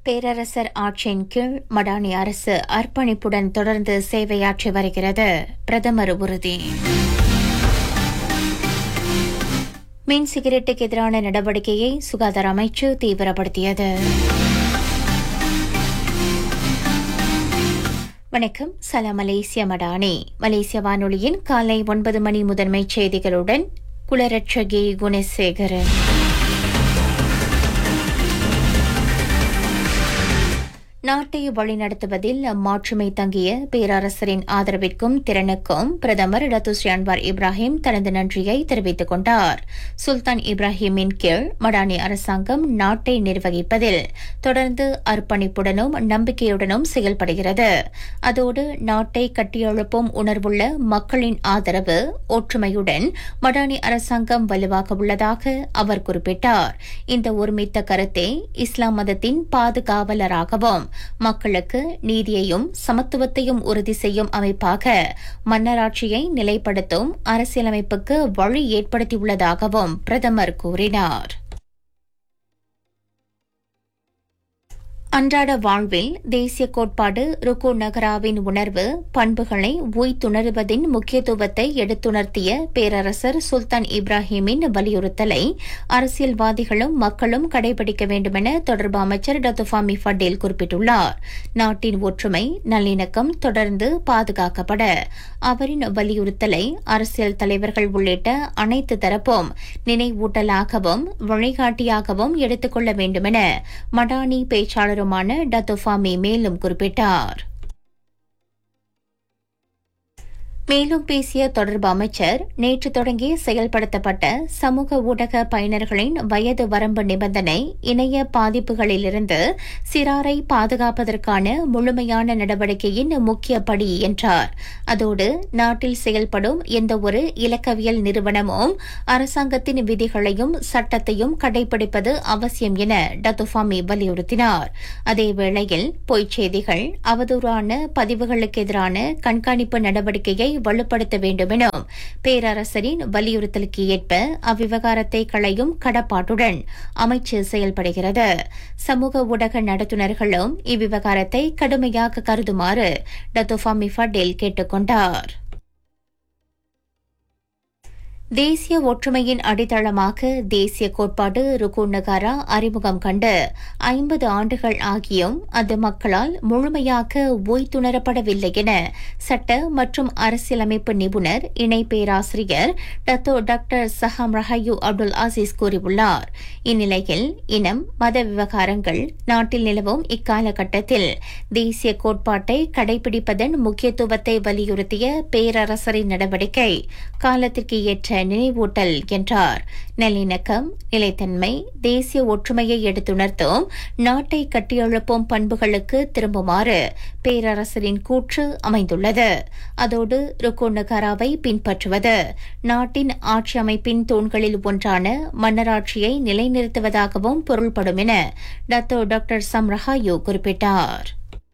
பேரரசர் ஆட்சியின் கீழ் மடானி அரசு அர்ப்பணிப்புடன் தொடர்ந்து சேவையாற்றி வருகிறது பிரதமர் உறுதி மின் சிகரெட்டுக்கு எதிரான நடவடிக்கையை சுகாதார அமைச்சு தீவிரப்படுத்தியது வணக்கம் சலாம் மலேசிய மடானி மலேசிய வானொலியின் காலை ஒன்பது மணி முதன்மை செய்திகளுடன் குலரட்சகி குணசேகரன் நாட்டை வழிநடத்துவதில் மாற்றுமை தங்கிய பேரரசரின் ஆதரவிற்கும் திறனுக்கும் பிரதமர் டத்துஸ்ரீ அன்வார் இப்ராஹிம் தனது நன்றியை தெரிவித்துக் கொண்டார் சுல்தான் இப்ராஹிமின் கீழ் மடானி அரசாங்கம் நாட்டை நிர்வகிப்பதில் தொடர்ந்து அர்ப்பணிப்புடனும் நம்பிக்கையுடனும் செயல்படுகிறது அதோடு நாட்டை கட்டியெழுப்பும் உணர்வுள்ள மக்களின் ஆதரவு ஒற்றுமையுடன் மடானி அரசாங்கம் வலுவாக உள்ளதாக அவர் குறிப்பிட்டார் இந்த ஒருமித்த கருத்தே இஸ்லாம் மதத்தின் பாதுகாவலராகவும் மக்களுக்கு நீதியையும் சமத்துவத்தையும் உறுதி செய்யும் அமைப்பாக மன்னராட்சியை நிலைப்படுத்தும் அரசியலமைப்புக்கு வழி ஏற்படுத்தியுள்ளதாகவும் பிரதமர் கூறினார் அன்றாட வாழ்வில் தேசிய கோட்பாடு ருக்கு நகராவின் உணர்வு பண்புகளை உய்த்துணர்வதின் முக்கியத்துவத்தை எடுத்துணர்த்திய பேரரசர் சுல்தான் இப்ராஹிமின் வலியுறுத்தலை அரசியல்வாதிகளும் மக்களும் கடைபிடிக்க வேண்டுமென தொடர்பு அமைச்சர் டத்துஃபாமி ஃபட்டேல் குறிப்பிட்டுள்ளார் நாட்டின் ஒற்றுமை நல்லிணக்கம் தொடர்ந்து பாதுகாக்கப்பட அவரின் வலியுறுத்தலை அரசியல் தலைவர்கள் உள்ளிட்ட அனைத்து தரப்பும் நினைவூட்டலாகவும் வழிகாட்டியாகவும் எடுத்துக்கொள்ள வேண்டுமென மடானி பேச்சாளரும் அமைச்சருமான டத்தோஃபாமி மேலும் குறிப்பிட்டார் மேலும் பேசிய தொடர்பு அமைச்சர் நேற்று தொடங்கி செயல்படுத்தப்பட்ட சமூக ஊடக பயனர்களின் வயது வரம்பு நிபந்தனை இணைய பாதிப்புகளிலிருந்து சிறாரை பாதுகாப்பதற்கான முழுமையான நடவடிக்கையின் முக்கிய படி என்றார் அதோடு நாட்டில் செயல்படும் எந்தவொரு இலக்கவியல் நிறுவனமும் அரசாங்கத்தின் விதிகளையும் சட்டத்தையும் கடைபிடிப்பது அவசியம் என டத்துஃபாமி வலியுறுத்தினார் அதேவேளையில் பொய்ச் செய்திகள் அவதூறான பதிவுகளுக்கு எதிரான கண்காணிப்பு நடவடிக்கையை வலுப்படுத்த வேண்டும் எனும் பேரரசரின் வலியுறுத்தலுக்கு ஏற்ப அவ்விவகாரத்தை களையும் கடப்பாட்டுடன் அமைச்சு செயல்படுகிறது சமூக ஊடக நடத்துனர்களும் இவ்விவகாரத்தை கடுமையாக கருதுமாறு டத்தோஃபாமி ஃபட்டேல் கேட்டுக் கொண்டார் தேசிய ஒற்றுமையின் அடித்தளமாக தேசிய கோட்பாடு ருக்கு நகாரா அறிமுகம் கண்டு ஐம்பது ஆண்டுகள் ஆகியும் அது மக்களால் முழுமையாக ஓய்த்துணரப்படவில்லை என சட்ட மற்றும் அரசியலமைப்பு நிபுணர் இணை பேராசிரியர் Datuk doctor Saham Rahayu Abdul Aziz கூறியுள்ளார் இந்நிலையில் இனம் மத விவகாரங்கள் நாட்டில் நிலவும் இக்காலகட்டத்தில் தேசிய கோட்பாட்டை கடைபிடிப்பதன் முக்கியத்துவத்தை வலியுறுத்திய பேரரசரின் நடவடிக்கை காலத்திற்கு ஏற்ற நினைவூட்டல் என்றார் நல்லிணக்கம் நிலைத்தன்மை தேசிய ஒற்றுமையை எடுத்துணர்த்தும் நாட்டை கட்டியெழுப்பும் பண்புகளுக்கு திரும்புமாறு பேரரசரின் கூற்று அமைந்துள்ளது அதோடு ருக்கு நகாராவை பின்பற்றுவது நாட்டின் ஆட்சி அமைப்பின் தூண்களில் ஒன்றான மன்னராட்சியை நிலைநிறுத்துவதாகவும் பொருள்படும் என டத்தோ டாக்டர் சம்ரஹாயு குறிப்பிட்டார்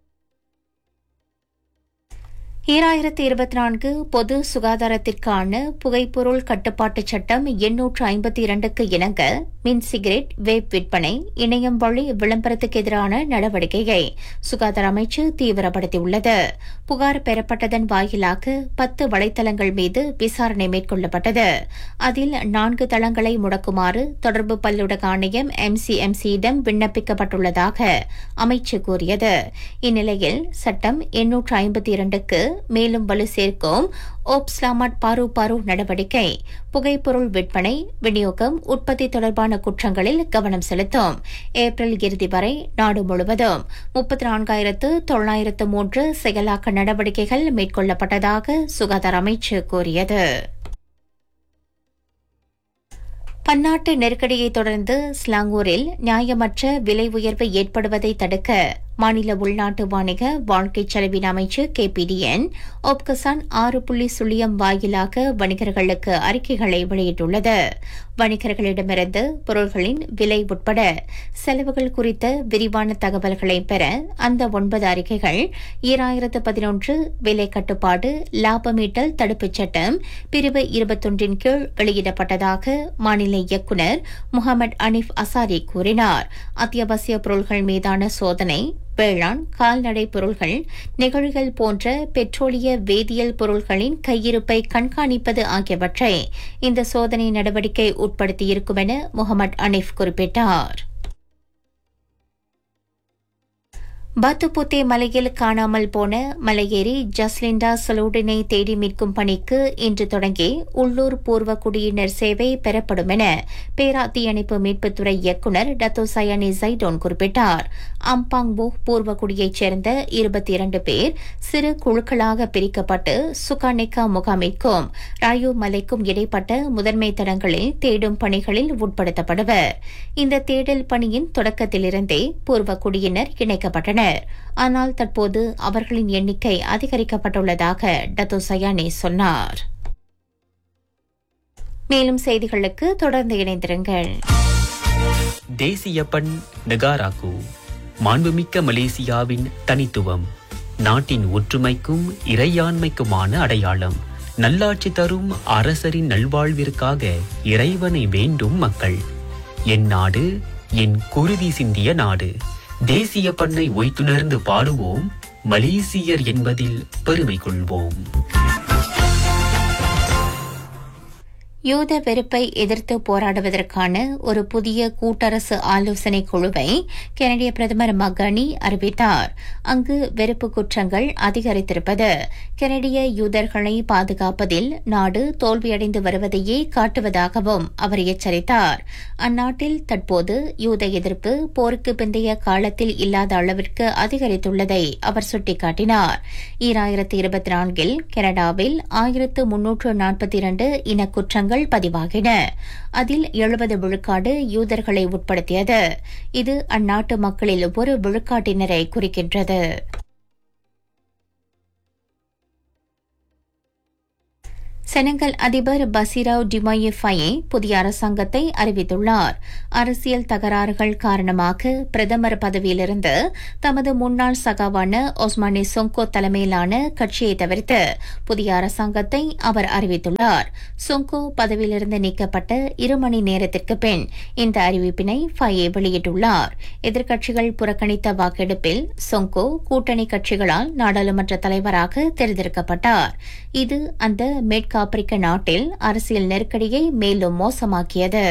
ஈராயிரத்தி இருபத்தி நான்கு பொது சுகாதாரத்திற்கான புகைப்பொருள் கட்டுப்பாட்டு சட்டம் எண்ணூற்று ஐம்பத்தி இரண்டுக்கு இணங்க மின் சிகரெட் வேப் விற்பனை இணையம் வழி விளம்பரத்துக்கு எதிரான நடவடிக்கையை சுகாதார அமைச்சு தீவிரப்படுத்தியுள்ளது புகார் பெறப்பட்டதன் வாயிலாக பத்து வலைத்தளங்கள் மீது விசாரணை மேற்கொள்ளப்பட்டது அதில் நான்கு தளங்களை முடக்குமாறு தொடர்பு பல்லுடக ஆணையம் எம்சிஎம்சியிடம் விண்ணப்பிக்கப்பட்டுள்ளதாக அமைச்சு கூறியது இந்நிலையில் சட்டம் எண்ணூற்று ஐம்பத்தி இரண்டுக்கு மேலும் வலு சேர்க்கும் ஓப்ஸ்லாமாட் பாரு பாரு நடவடிக்கை புகைப்பொருள் விற்பனை விநியோகம் உற்பத்தி தொடர்பான குற்றங்களில் கவனம் செலுத்தும் ஏப்ரல் இறுதி வரை நாடு முழுவதும் முப்பத்தி நான்காயிரத்து தொள்ளாயிரத்து மூன்று செயலாக்க நடவடிக்கைகள் மேற்கொள்ளப்பட்டதாக சுகாதார அமைச்சு கூறியது பன்னாட்டு நெருக்கடியை தொடர்ந்து ஸ்லாங்கூரில் நியாயமற்ற விலை உயர்வு ஏற்படுவதை தடுக்க மாநில உள்நாட்டு வாணிக வாழ்க்கை செலவின அமைச்சர் கே பி டி என் ஒப்கசான் ஆறு புள்ளி சுழியம் வாயிலாக வணிகர்களுக்கு அறிக்கைகளை வெளியிட்டுள்ளது வணிகர்களிடமிருந்து பொருள்களின் விலை உட்பட செலவுகள் குறித்த விரிவான தகவல்களை பெற அந்த ஒன்பது அறிக்கைகள் ஈராயிரத்து பதினொன்று விலை கட்டுப்பாடு லாபமீட்டல் தடுப்புச் சட்டம் பிரிவு இருபத்தொன்றின் கீழ் வெளியிடப்பட்டதாக மாநில இயக்குநர் முகமது அனீப் அசாரி கூறினார் அத்தியாவசிய பொருள்கள் மீதான சோதனை வேளாண் கால்நடை பொருள்கள் நெகிழிகள் போன்ற பெட்ரோலிய வேதியியல் பொருள்களின் கையிருப்பை கண்காணிப்பது ஆகியவற்றை இந்த சோதனை நடவடிக்கை உட்படுத்தியிருக்கும் என முகமது அனீப் குறிப்பிட்டார் பாத்துப்புத்தே மலையில் காணாமல் போன மலையேறி ஜஸ்லிண்டா சலூடினை தேடி மீட்கும் பணிக்கு இன்று தொடங்கி உள்ளூர் பூர்வ குடியினர் சேவை பெறப்படும் என பேரா தீயணைப்பு மீட்புத்துறை இயக்குநர் டத்தோ சயானி ஜைடோன் குறிப்பிட்டார் அம்பாங்போ பூர்வ குடியைச் சேர்ந்த இருபத்தி இரண்டு பேர் சிறு குழுக்களாக பிரிக்கப்பட்டு சுகானிக்கா முகாமிற்கும் ராயு மலைக்கும் இடைப்பட்ட முதன்மை தடங்களில் தேடும் பணிகளில் உட்படுத்தப்படுவர் இந்த தேடல் பணியின் தொடக்கத்திலிருந்தே பூர்வ குடியினர் இணைக்கப்பட்டனர் ஆனால் தற்போது அவர்களின் எண்ணிக்கை அதிகரிக்கப்பட்டுள்ளதாக டத்தோ சயானி சொன்னார் மேலும் செய்திகளுக்கு தொடர்ந்து இணைந்திருங்கள் தேசிய பண் நெகாராகு மாண்புமிக்க மலேசியாவின் தனித்துவம் நாட்டின் ஒற்றுமைக்கும் இறையாண்மைக்குமான அடையாளம் நல்லாட்சி தரும் அரசரின் நல்வாழ்விற்காக இறைவனை வேண்டும் மக்கள் என் நாடு என் குருதி சிந்திய நாடு தேசிய பண்ணை ஒய்த்துணர்ந்து பாடுவோம் மலேசியர் என்பதில் பெருமை கொள்வோம் யூத வெறுப்பை எதிர்த்து போராடுவதற்கான ஒரு புதிய கூட்டரசு ஆலோசனை குழுவை கனடிய பிரதமர் மகானி அறிவித்தார் அங்கு வெறுப்பு குற்றங்கள் அதிகரித்திருப்பது கனடிய யூதர்களை பாதுகாப்பதில் நாடு தோல்வியடைந்து வருவதையே காட்டுவதாகவும் அவர் எச்சரித்தார் அந்நாட்டில் தற்போது யூத எதிர்ப்பு போருக்கு பிந்தைய காலத்தில் இல்லாத அளவிற்கு அதிகரித்துள்ளதை அவர் சுட்டிக்காட்டினார் ஈராயிரத்து இருபத்தி நான்கில் கனடாவில் ஆயிரத்து முன்னூற்று நாற்பத்தி இரண்டு இனக்குற்றங்கள் குற்றங்கள் பதிவாகின அதில் எழுபது விழுக்காடு யூதர்களை உட்படுத்தியது இது அந்நாட்டு மக்களில் ஒரு விழுக்காட்டினரை குறிக்கின்றது செனகல் அதிபர் பசிராவ் டிமாயே ஃபயே புதிய அரசாங்கத்தை அறிவித்துள்ளார் அரசியல் தகராறுகள் காரணமாக பிரதமர் பதவியிலிருந்து தமது முன்னாள் சகாவான ஒஸ்மானி சொங்கோ தலைமையிலான கட்சியை தவிர்த்து புதிய அரசாங்கத்தை அவர் அறிவித்துள்ளார் சொங்கோ பதவியிலிருந்து நீக்கப்பட்ட இரு மணி நேரத்திற்கு பின் இந்த அறிவிப்பினை ஃபயே வெளியிட்டுள்ளார் எதிர்க்கட்சிகள் புறக்கணித்த வாக்கெடுப்பில் சொங்கோ கூட்டணி கட்சிகளால் நாடாளுமன்ற தலைவராக தேர்ந்தெடுக்கப்பட்டார் இது அந்த மேற்கு ஆப்பிரிக்க நாட்டில் அரசியல் நெருக்கடியை மேலும் மோசமாக்கியது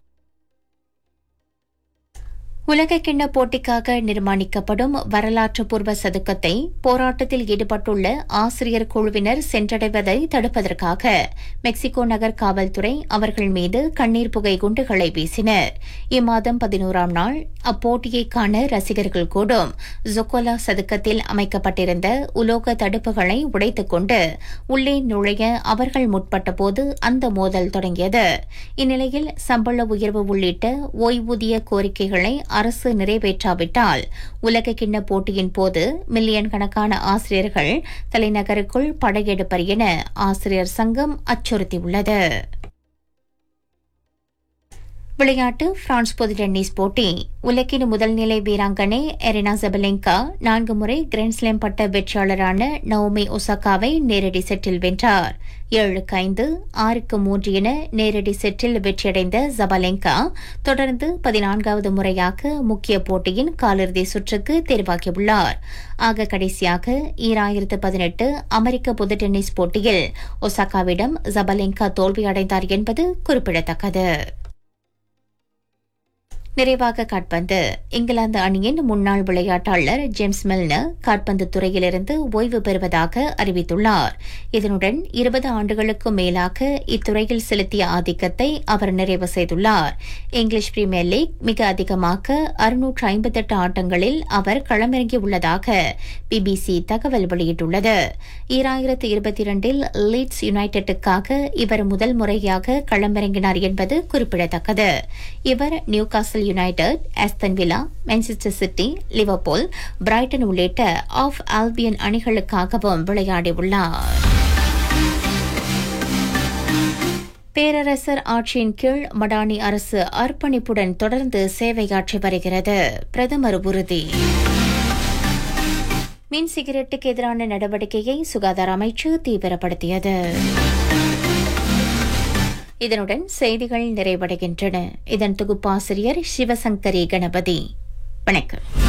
உலகக்கிண்ண போட்டிக்காக நிர்மாணிக்கப்படும் வரலாற்று பூர்வ சதுக்கத்தை போராட்டத்தில் ஈடுபட்டுள்ள ஆசிரியர் குழுவினர் சென்றடைவதை தடுப்பதற்காக மெக்சிகோ நகர் காவல்துறை அவர்கள் மீது கண்ணீர் புகை குண்டுகளை வீசினர் இம்மாதம் பதினோராம் நாள் அப்போட்டியை காண ரசிகர்கள் கூடும் ஜொக்கோலா சதுக்கத்தில் அமைக்கப்பட்டிருந்த உலோக தடுப்புகளை உடைத்துக் கொண்டு உள்ளே நுழைய அவர்கள் முற்பட்டபோது அந்த மோதல் தொடங்கியது இந்நிலையில் சம்பள உயர்வு உள்ளிட்ட ஓய்வூதிய கோரிக்கைகளை அரசு நிறைவேற்றாவிட்டால் உலக கிண்ண போட்டியின் போது மில்லியன் கணக்கான ஆசிரியர்கள் தலைநகருக்குள் படையெடுப்பர் என ஆசிரியர் சங்கம் அச்சுறுத்தியுள்ளது விளையாட்டு பிரான்ஸ் பொது டென்னிஸ் போட்டி உலகின் முதல் நிலை வீராங்கனை எரினா ஜெபலெங்கா நான்கு முறை கிராண்ட்ஸ்லாம் பட்ட வெற்றியாளரான நவோமி ஒசாகாவை நேரடி செட்டில் வென்றார் ஏழுக்கு ஐந்து ஆறுக்கு மூன்று என நேரடி செட்டில் வெற்றியடைந்த ஜபலெங்கா தொடர்ந்து பதினான்காவது முறையாக முக்கிய போட்டியின் காலிறுதி சுற்றுக்கு தேர்வாகியுள்ளார் ஆக கடைசியாக ஈராயிரத்து பதினெட்டு அமெரிக்க பொது டென்னிஸ் போட்டியில் ஒசாகாவிடம் ஜபலெங்கா தோல்வியடைந்தார் என்பது குறிப்பிடத்தக்கது நிறைவாக காட்பந்து இங்கிலாந்து அணியின் முன்னாள் விளையாட்டாளர் ஜேம்ஸ் மில்னர் காட்பந்து துறையிலிருந்து ஓய்வு பெறுவதாக அறிவித்துள்ளார் இதனுடன் இருபது ஆண்டுகளுக்கும் மேலாக இத்துறையில் செலுத்திய ஆதிக்கத்தை அவர் நிறைவு செய்துள்ளார் இங்கிலீஷ் பிரீமியர் லீக் மிக அதிகமாக அறுநூற்று ஐம்பத்தெட்டு ஆட்டங்களில் அவர் களமிறங்கியுள்ளதாக பிபிசி தகவல் வெளியிட்டுள்ளது ஈராயிரத்து இருபத்தி இரண்டில் லீட்ஸ் யுனைடெட்டுக்காக இவர் முதல் முறையாக களமிறங்கினார் என்பது குறிப்பிடத்தக்கது இவர் Newcastle Newcastle United Aston Villa Manchester City Liverpool Brighton உள்ளிட்ட ஆஃப் ஆல்பியன் அணிகளுக்காகவும் விளையாடியுள்ளார் பேரரசர் ஆட்சியின் கீழ் மடானி அரசு அர்ப்பணிப்புடன் தொடர்ந்து சேவையாற்றி வருகிறது பிரதமர் உறுதி மின் சிகரெட்டுக்கு எதிரான நடவடிக்கையை சுகாதார அமைச்சு தீவிரப்படுத்தியது இதனுடன் செய்திகள் நிறைவடைகின்றன இதன் தொகுப்பாசிரியர் சிவசங்கரி கணபதி வணக்கம்